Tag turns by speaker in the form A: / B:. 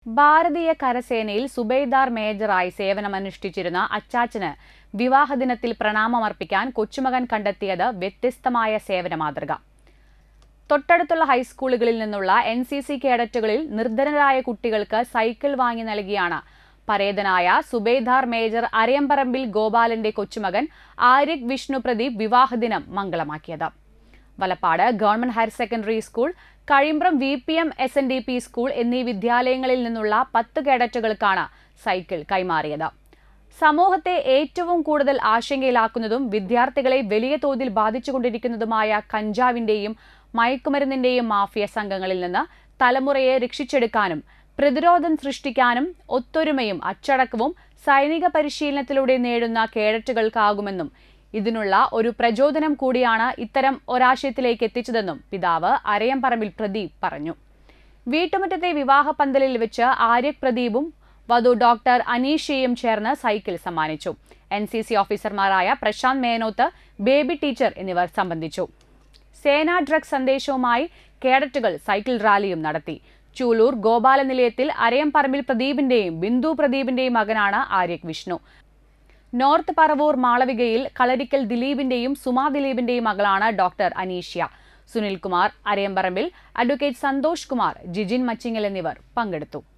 A: ഭാരതീയ കരസേനയിൽ സുബൈദാർ മേജറായി സേവനമനുഷ്ഠിച്ചിരുന്ന അച്ചാച്ചന് വിവാഹദിനത്തിൽ പ്രണാമമർപ്പിക്കാൻ കൊച്ചുമകൻ കണ്ടെത്തിയത് വ്യത്യസ്തമായ സേവന മാതൃക തൊട്ടടുത്തുള്ള ഹൈസ്കൂളുകളിൽ നിന്നുള്ള എൻ സി സി കേഡറ്റുകളിൽ നിർധനരായ കുട്ടികൾക്ക് സൈക്കിൾ വാങ്ങി നൽകിയാണ് പരേതനായ സുബേദാർ മേജർ അരയമ്പറമ്പിൽ ഗോപാലന്റെ കൊച്ചുമകൻ ആര്യക് വിഷ്ണു പ്രദീപ് വിവാഹദിനം മംഗളമാക്കിയത് Valappad government higher secondary school Kazhimbram V P M S N D P school എന്നീ വിദ്യാലയങ്ങളിൽ നിന്നുള്ള പത്ത് കേഡറ്റുകൾക്കാണ് സൈക്കിൾ കൈമാറിയത് സമൂഹത്തെ ഏറ്റവും കൂടുതൽ ആശങ്കയിലാക്കുന്നതും വിദ്യാർത്ഥികളെ വലിയ തോതിൽ ബാധിച്ചുകൊണ്ടിരിക്കുന്നതുമായ കഞ്ചാവിന്റെയും മയക്കുമരുന്നിന്റെയും മാഫിയ സംഘങ്ങളിൽ നിന്ന് തലമുറയെ രക്ഷിച്ചെടുക്കാനും പ്രതിരോധം സൃഷ്ടിക്കാനും ഒത്തൊരുമയും അച്ചടക്കവും സൈനിക പരിശീലനത്തിലൂടെ നേടുന്ന കേഡറ്റുകൾക്കാകുമെന്നും ഇതിനുള്ള ഒരു പ്രചോദനം കൂടിയാണ് ഇത്തരം ഒരാശയത്തിലേക്ക് എത്തിച്ചതെന്നും പിതാവ് അരയംപറമ്പിൽ പ്രദീപ് പറഞ്ഞു വീട്ടുമുറ്റത്തെ വിവാഹ പന്തലിൽ വെച്ച് ആര്യക് പ്രദീപും വധു ഡോക്ടർ അനീഷയും ചേർന്ന് സൈക്കിൾ സമ്മാനിച്ചു എൻ സി സി ഓഫീസർമാരായ പ്രശാന്ത് മേനോത്ത് ബേബി ടീച്ചർ എന്നിവർ സംബന്ധിച്ചു സേനാ ഡ്രഗ് സന്ദേശവുമായി കേഡറ്റുകൾ സൈക്കിൾ റാലിയും നടത്തി ചൂലൂർ ഗോപാല നിലയത്തിൽ അരയംപറമ്പിൽ പ്രദീപിന്റെയും ബിന്ദു പ്രദീപിന്റെയും മകനാണ് ആര്യക് വിഷ്ണു നോർത്ത് പറവൂർ മാളവികയിൽ കളരിക്കൽ ദിലീപിന്റെയും സുമാ ദിലീപിന്റെയും മകളാണ് ഡോക്ടർ അനീഷ്യ സുനിൽകുമാർ അരയമ്പറമ്പിൽ അഡ്വക്കേറ്റ് സന്തോഷ് കുമാർ ജിജിൻ മച്ചിങ്ങൽ എന്നിവർ പങ്കെടുത്തു